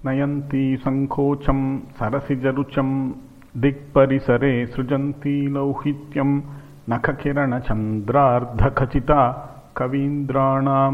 नयन्ती सङ्कोचं सरसिजरुचं दिक्परिसरे सृजन्ती लौहित्यं नखकिरणचन्द्रार्धखचिता कवीन्द्राणां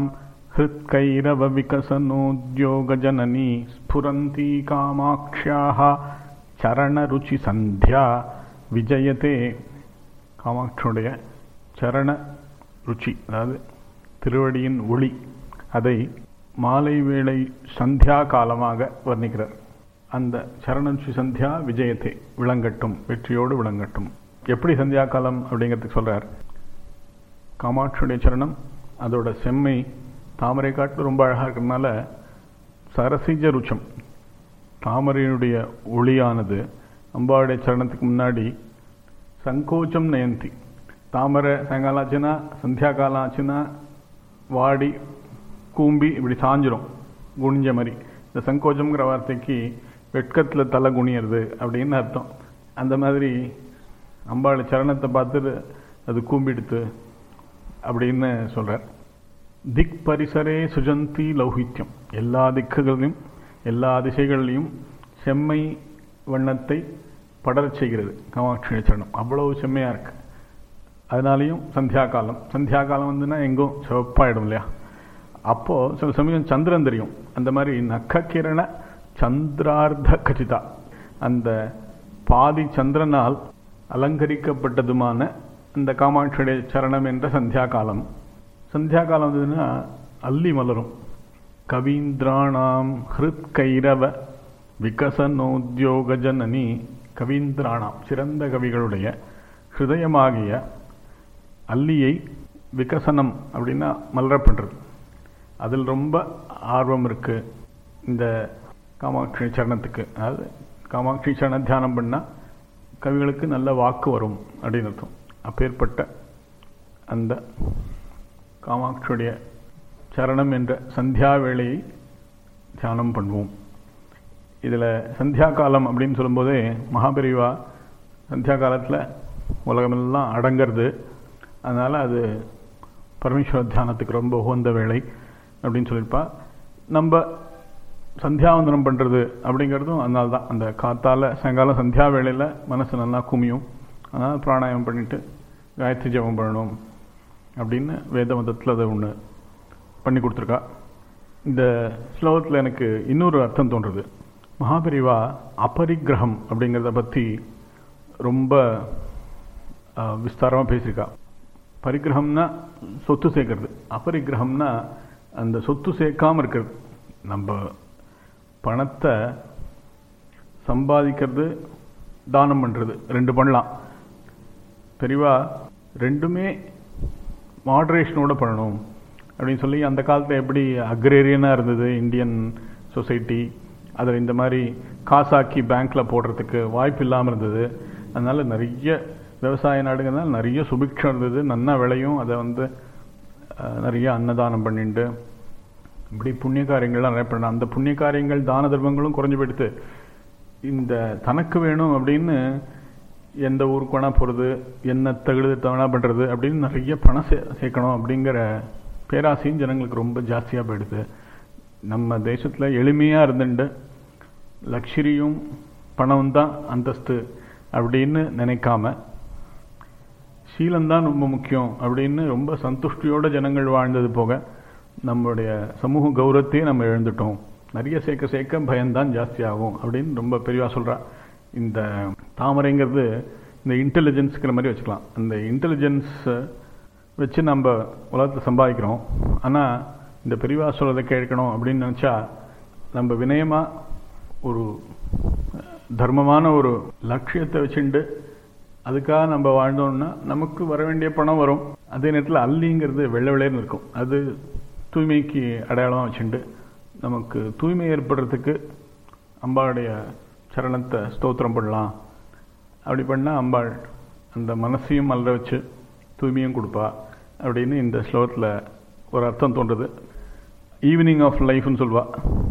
हृत्कैरवविकसनोद्योगजननी स्फुरन्ती कामाक्ष्याः சரணருச்சிசந்தியா விஜயத்தே காமாட்சியுடைய சரண ருச்சி அதாவது திருவடியின் ஒளி அதை மாலை வேளை சந்தியா காலமாக வர்ணிக்கிறார் அந்த சரணருச்சி சந்தியா விஜயத்தே விளங்கட்டும் வெற்றியோடு விளங்கட்டும் எப்படி சந்தியா காலம் அப்படிங்கிறதுக்கு சொல்றார் காமாட்சியுடைய சரணம் அதோட செம்மை தாமரை காட்டு ரொம்ப அழகாக இருக்கிறதுனால சரசிஜ ருச்சம் தாமரையினுடைய ஒளியானது அம்பாவுடைய சரணத்துக்கு முன்னாடி சங்கோச்சம் நயந்தி தாமரை சாயங்காலம் ஆச்சுன்னா சந்தியா காலம் ஆச்சுன்னா வாடி கூம்பி இப்படி சாஞ்சிரும் குனிஞ்ச மாதிரி இந்த சங்கோச்சம்ங்கிற வார்த்தைக்கு வெட்கத்தில் தலை குனியறது அப்படின்னு அர்த்தம் அந்த மாதிரி அம்பாளை சரணத்தை பார்த்துட்டு அது கூம்பிடுத்து அப்படின்னு சொல்கிறார் திக் பரிசரே சுஜந்தி லௌகித்யம் எல்லா திக்குகளிலும் எல்லா திசைகளிலையும் செம்மை வண்ணத்தை படரச் செய்கிறது காமாட்சி சரணம் அவ்வளவு செம்மையாக இருக்கு அதனாலையும் சந்தியா காலம் சந்தியா காலம் வந்துன்னா எங்கும் சிவப்பாயிடும் இல்லையா அப்போது சில சமயம் சந்திரன் தெரியும் அந்த மாதிரி நக்கக்கிரண சந்திரார்த்த கச்சிதா அந்த பாதி சந்திரனால் அலங்கரிக்கப்பட்டதுமான அந்த காமாட்சியுடைய சரணம் என்ற சந்தியா காலம் சந்தியா காலம் வந்ததுன்னா அல்லி மலரும் கவீந்திராணாம் ஹிருத் கைரவ விகசனோத்யோகஜனனி கவீந்திராணாம் சிறந்த கவிகளுடைய ஹிருதயமாகிய அல்லியை விகசனம் அப்படின்னா மலர பண்ணுறது அதில் ரொம்ப ஆர்வம் இருக்குது இந்த காமாட்சி சரணத்துக்கு அதாவது காமாட்சி சரண தியானம் பண்ணால் கவிகளுக்கு நல்ல வாக்கு வரும் அப்படின்னு அர்த்தம் அப்பேற்பட்ட அந்த காமாட்சியுடைய சரணம் என்ற சந்தியா வேளையை தியானம் பண்ணுவோம் இதில் சந்தியா காலம் அப்படின்னு சொல்லும்போதே மகாபெரிவா சந்தியா காலத்தில் உலகமெல்லாம் அடங்கிறது அதனால் அது பரமேஸ்வர தியானத்துக்கு ரொம்ப உகந்த வேலை அப்படின்னு சொல்லியிருப்பா நம்ம சந்தியாவந்தனம் பண்ணுறது அப்படிங்கிறதும் அதனால தான் அந்த காத்தால் சாயங்காலம் சந்தியா வேளையில் மனசு நல்லா குமியும் அதனால் பிராணாயாமம் பண்ணிவிட்டு காயத்ரி ஜபம் பண்ணணும் அப்படின்னு வேத மதத்தில் அதை ஒன்று பண்ணி கொடுத்துருக்கா இந்த ஸ்லோகத்தில் எனக்கு இன்னொரு அர்த்தம் தோன்றுறது மகாபெரிவா அபரிக்கிரகம் அப்படிங்கிறத பற்றி ரொம்ப விஸ்தாரமாக பேசியிருக்கா பரிகிரகம்னா சொத்து சேர்க்கறது அபரிக்கிரகம்னா அந்த சொத்து சேர்க்காமல் இருக்கிறது நம்ம பணத்தை சம்பாதிக்கிறது தானம் பண்ணுறது ரெண்டு பண்ணலாம் பெரியவா ரெண்டுமே மாடரேஷனோட பண்ணணும் அப்படின்னு சொல்லி அந்த காலத்தில் எப்படி அக்ரேரியனாக இருந்தது இந்தியன் சொசைட்டி அதில் இந்த மாதிரி காசாக்கி பேங்க்கில் போடுறதுக்கு வாய்ப்பு இல்லாமல் இருந்தது அதனால் நிறைய விவசாய நாடுகள்னால நிறைய சுபிக்ஷம் இருந்தது நன்னா விளையும் அதை வந்து நிறைய அன்னதானம் பண்ணிட்டு இப்படி புண்ணிய காரியங்கள்லாம் நிறைய பண்ண அந்த புண்ணிய காரியங்கள் தான தர்மங்களும் குறைஞ்சு போயிடுத்து இந்த தனக்கு வேணும் அப்படின்னு எந்த ஊருக்கு வேணா போகிறது என்ன தகுடு தவணா பண்ணுறது அப்படின்னு நிறைய பணம் சே சேர்க்கணும் அப்படிங்கிற பேராசையும் ஜனங்களுக்கு ரொம்ப ஜாஸ்தியாக போயிடுது நம்ம தேசத்தில் எளிமையாக இருந்துட்டு லக்ஷரியும் பணம் தான் அந்தஸ்து அப்படின்னு நினைக்காம சீலம்தான் ரொம்ப முக்கியம் அப்படின்னு ரொம்ப சந்துஷ்டியோட ஜனங்கள் வாழ்ந்தது போக நம்மளுடைய சமூக கௌரவத்தையே நம்ம எழுந்துட்டோம் நிறைய சேர்க்க சேர்க்க பயம்தான் ஜாஸ்தி ஆகும் அப்படின்னு ரொம்ப பெரியவா சொல்கிறா இந்த தாமரைங்கிறது இந்த இன்டெலிஜென்ஸுங்கிற மாதிரி வச்சுக்கலாம் அந்த இன்டெலிஜென்ஸ் வச்சு நம்ம உலகத்தை சம்பாதிக்கிறோம் ஆனால் இந்த பெரியவா சொல்றதை கேட்கணும் அப்படின்னு நினச்சா நம்ம வினயமாக ஒரு தர்மமான ஒரு லட்சியத்தை வச்சுண்டு அதுக்காக நம்ம வாழ்ந்தோம்னா நமக்கு வர வேண்டிய பணம் வரும் அதே நேரத்தில் அல்லிங்கிறது வெள்ளை வெள்ளையர்னு இருக்கும் அது தூய்மைக்கு அடையாளமாக வச்சுண்டு நமக்கு தூய்மை ஏற்படுறதுக்கு அம்பாளுடைய சரணத்தை ஸ்தோத்திரம் பண்ணலாம் அப்படி பண்ணால் அம்பாள் அந்த மனசையும் மலர வச்சு தூய்மையும் கொடுப்பா அப்படின்னு இந்த ஸ்லோகத்தில் ஒரு அர்த்தம் தோன்றுது ஈவினிங் ஆஃப் லைஃப்னு சொல்வா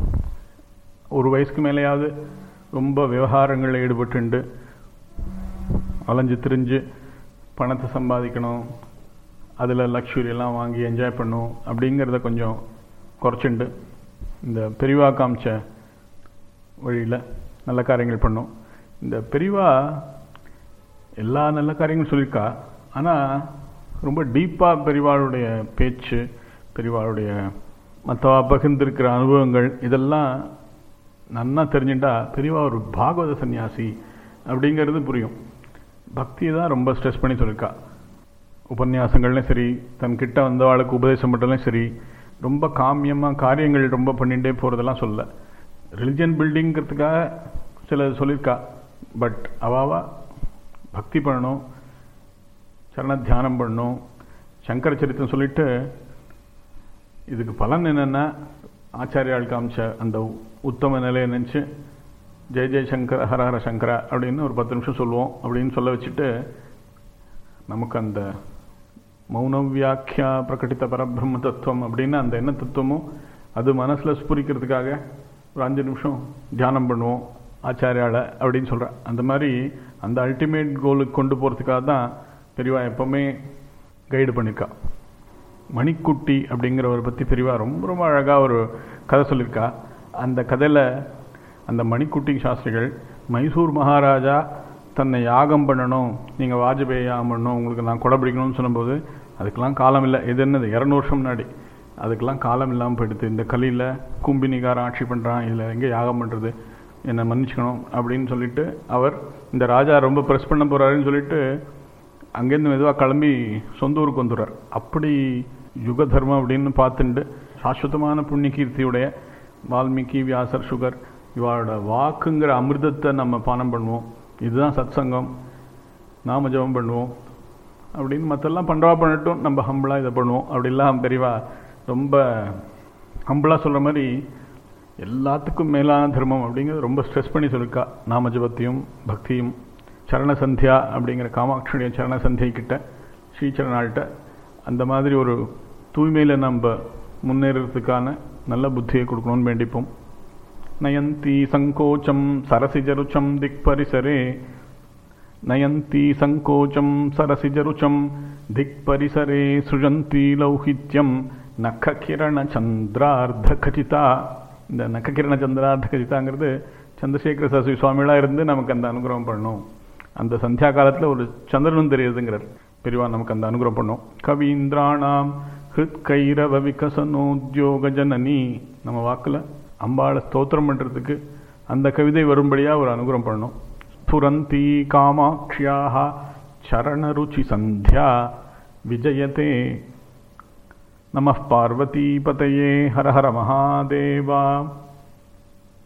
ஒரு வயசுக்கு மேலேயாவது ரொம்ப விவகாரங்களில் ஈடுபட்டுண்டு அலைஞ்சு திரிஞ்சு பணத்தை சம்பாதிக்கணும் அதில் லக்ஸுரி எல்லாம் வாங்கி என்ஜாய் பண்ணும் அப்படிங்கிறத கொஞ்சம் குறைச்சுண்டு இந்த பெரிவா காமிச்ச வழியில் நல்ல காரியங்கள் பண்ணும் இந்த பெரியவா எல்லா நல்ல காரியங்களும் சொல்லியிருக்கா ஆனால் ரொம்ப டீப்பாக பெரியவாளுடைய பேச்சு பெரியவாளுடைய மற்றவா பகிர்ந்திருக்கிற அனுபவங்கள் இதெல்லாம் நன்னா தெரிஞ்சுட்டா பெரியவா ஒரு பாகவத சன்னியாசி அப்படிங்கிறது புரியும் பக்தியை தான் ரொம்ப ஸ்ட்ரெஸ் பண்ணி சொல்லியிருக்கா உபன்யாசங்கள்லையும் சரி தன்கிட்ட வந்தவாளுக்கு உபதேசம் பண்ணலையும் சரி ரொம்ப காமியமாக காரியங்கள் ரொம்ப பண்ணிகிட்டே போகிறதெல்லாம் சொல்ல ரிலிஜன் பில்டிங்கிறதுக்காக சில சொல்லியிருக்கா பட் அவாவா பக்தி பண்ணணும் சரண தியானம் பண்ணணும் சங்கர சரித்திரம் சொல்லிட்டு இதுக்கு பலன் என்னென்னா ஆச்சாரியால் காமிச்ச அந்த உத்தம நிலையை நினச்சி ஜெய ஜெய சங்கர ஹர ஹர சங்கரா அப்படின்னு ஒரு பத்து நிமிஷம் சொல்லுவோம் அப்படின்னு சொல்ல வச்சுட்டு நமக்கு அந்த மௌன வியாக்கியா பிரகட்டித்த பரபிரம்ம தத்துவம் அப்படின்னு அந்த என்ன தத்துவமோ அது மனசில் ஸ்புரிக்கிறதுக்காக ஒரு அஞ்சு நிமிஷம் தியானம் பண்ணுவோம் ஆச்சாரியால அப்படின்னு சொல்கிறேன் அந்த மாதிரி அந்த அல்டிமேட் கோலுக்கு கொண்டு போகிறதுக்காக தான் பெரியவா எப்போவுமே கைடு பண்ணியிருக்கா மணிக்குட்டி அப்படிங்கிறவரை பற்றி பெரியவா ரொம்ப ரொம்ப அழகாக ஒரு கதை சொல்லியிருக்கா அந்த கதையில் அந்த மணிக்குட்டி சாஸ்திரிகள் மைசூர் மகாராஜா தன்னை யாகம் பண்ணணும் நீங்கள் வாஜ்பேயி யாகம் பண்ணணும் உங்களுக்கு நான் கொடை பிடிக்கணும்னு சொல்லும்போது அதுக்கெல்லாம் காலம் இல்லை இது என்னது இரநூறு வருஷம் முன்னாடி அதுக்கெல்லாம் காலம் இல்லாமல் போயிடுது இந்த கலியில் கும்பினிகாரன் ஆட்சி பண்ணுறான் இதில் எங்கே யாகம் பண்ணுறது என்னை மன்னிச்சுக்கணும் அப்படின்னு சொல்லிட்டு அவர் இந்த ராஜா ரொம்ப ப்ரெஸ் பண்ண போகிறாருன்னு சொல்லிட்டு அங்கேருந்து மெதுவாக கிளம்பி சொந்த ஊருக்கு வந்துடுறார் அப்படி யுக தர்மம் அப்படின்னு பார்த்துட்டு சாஸ்வதமான புண்ணிய கீர்த்தியுடைய வால்மீகி வியாசர் சுகர் இவாளோட வாக்குங்கிற அமிர்தத்தை நம்ம பானம் பண்ணுவோம் இதுதான் சத்சங்கம் நாம ஜபம் பண்ணுவோம் அப்படின்னு மற்றெல்லாம் பண்ணுறவா பண்ணட்டும் நம்ம ஹம்பிளாக இதை பண்ணுவோம் அப்படிலாம் பெரியவா ரொம்ப ஹம்பிளாக சொல்கிற மாதிரி எல்லாத்துக்கும் மேலான தர்மம் அப்படிங்கிறது ரொம்ப ஸ்ட்ரெஸ் பண்ணி சொல்லியிருக்கா நாம ஜபத்தையும் பக்தியும் சரண சந்தியா அப்படிங்கிற காமாட்சியுடைய சரண சந்தியை கிட்ட ஸ்ரீசரணாள்கிட்ட அந்த மாதிரி ஒரு தூய்மையில் நம்ம முன்னேறதுக்கான நல்ல புத்தியை கொடுக்கணும்னு வேண்டிப்போம் நயந்தி சங்கோச்சம் சரசிஜருச்சம் திக் பரிசரே நயந்தி சங்கோச்சம் சரசிஜருச்சம் திக் பரிசரே சுழந்தி லௌகித்யம் நக்ககிரண சந்திரார்த்த கச்சிதா இந்த நக்ககிரண சந்திரார்த்த கச்சிதாங்கிறது சந்திரசேகர சசி சுவாமிகளாக இருந்து நமக்கு அந்த அனுகிரகம் பண்ணணும் அந்த சந்தியா காலத்தில் ஒரு சந்திரனும் தெரியுதுங்கிறார் பெரியவா நமக்கு அந்த அனுகிரகம் பண்ணும் கவீந்திராணாம் ஹிருத் கைரவ விகசனோத்யோக ஜனனி நம்ம வாக்கில் அம்பாளை ஸ்தோத்திரம் பண்ணுறதுக்கு அந்த கவிதை வரும்படியாக ஒரு அனுகிரகம் பண்ணணும் ஸ்புரந்தி காமாட்சியாக சரணருச்சி சந்தியா விஜயதே நம பார்வதி பதையே ஹர ஹர மகாதேவா